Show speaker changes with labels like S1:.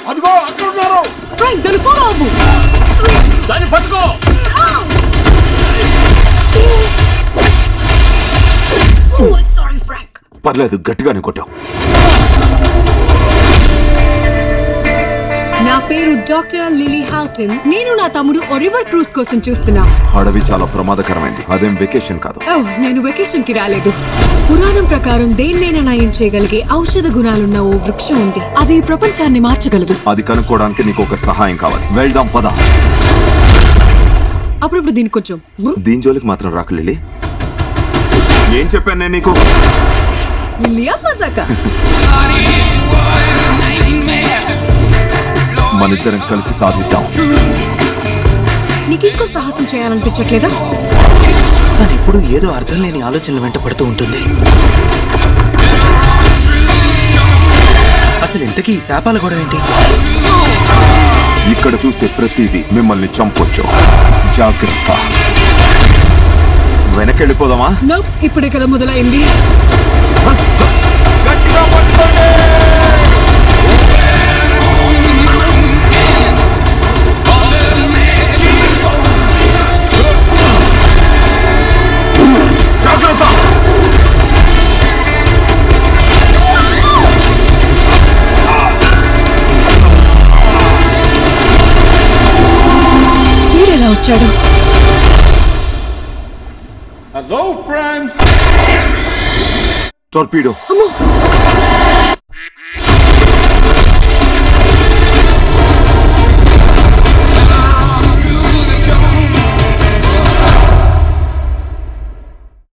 S1: అదిగో అక్కడ ఉన్నారు
S2: ఫ్రాంక్ నన్ను ఫాలో అవ్వు
S1: దాన్ని పట్టుకో
S2: సారీ ఫ్రాంక్
S3: పర్లేదు గట్టిగానే కొట్టావు
S2: నా పేరు డాక్టర్ లిలీ హౌటన్ నేను నా తమ్ముడు ఒరివర్ క్రూజ్ కోసం చూస్తున్నా
S3: అడవి చాలా ప్రమాదకరమైంది అదేం వెకేషన్ కాదు
S2: ఓ నేను వెకేషన్ కి రాలేదు పురాణం ప్రకారం దేన్నైనా నయం చేయగలిగే ఔషధ గుణాలున్న ఓ వృక్షం ఉంది అది ఈ ప్రపంచాన్ని మార్చగలదు
S3: అది కనుక్కోవడానికి నీకు ఒక సహాయం కావాలి వెళ్దాం పద
S2: అప్పుడప్పుడు దీనికి కొంచెం బు-
S3: దీని జోలికి మాత్రం రాకు లిలీ ఏం చెప్పాను నేను నీకు
S2: లిలియా మజాకా
S3: మనిద్దరం కలిసి సాధిద్దాం
S2: నీకు ఇంకో సాహసం చేయాలనిపించట్లేదా
S4: తను ఎప్పుడు ఏదో అర్థం లేని ఆలోచనలు వెంట పడుతూ ఉంటుంది అసలు ఇంతకీ ఈ శాపాల గొడవ ఏంటి
S3: ఇక్కడ చూసే ప్రతిదీ మిమ్మల్ని చంపొచ్చు జాగ్రత్త వెనకెళ్ళిపోదామా
S2: నో ఇప్పుడే కదా మొదలైంది
S3: జాగ్రత్త
S2: వీడెలా వచ్చాడు
S1: హలో ఫ్రెండ్స్
S3: టోర్పీడో
S2: అమ్మో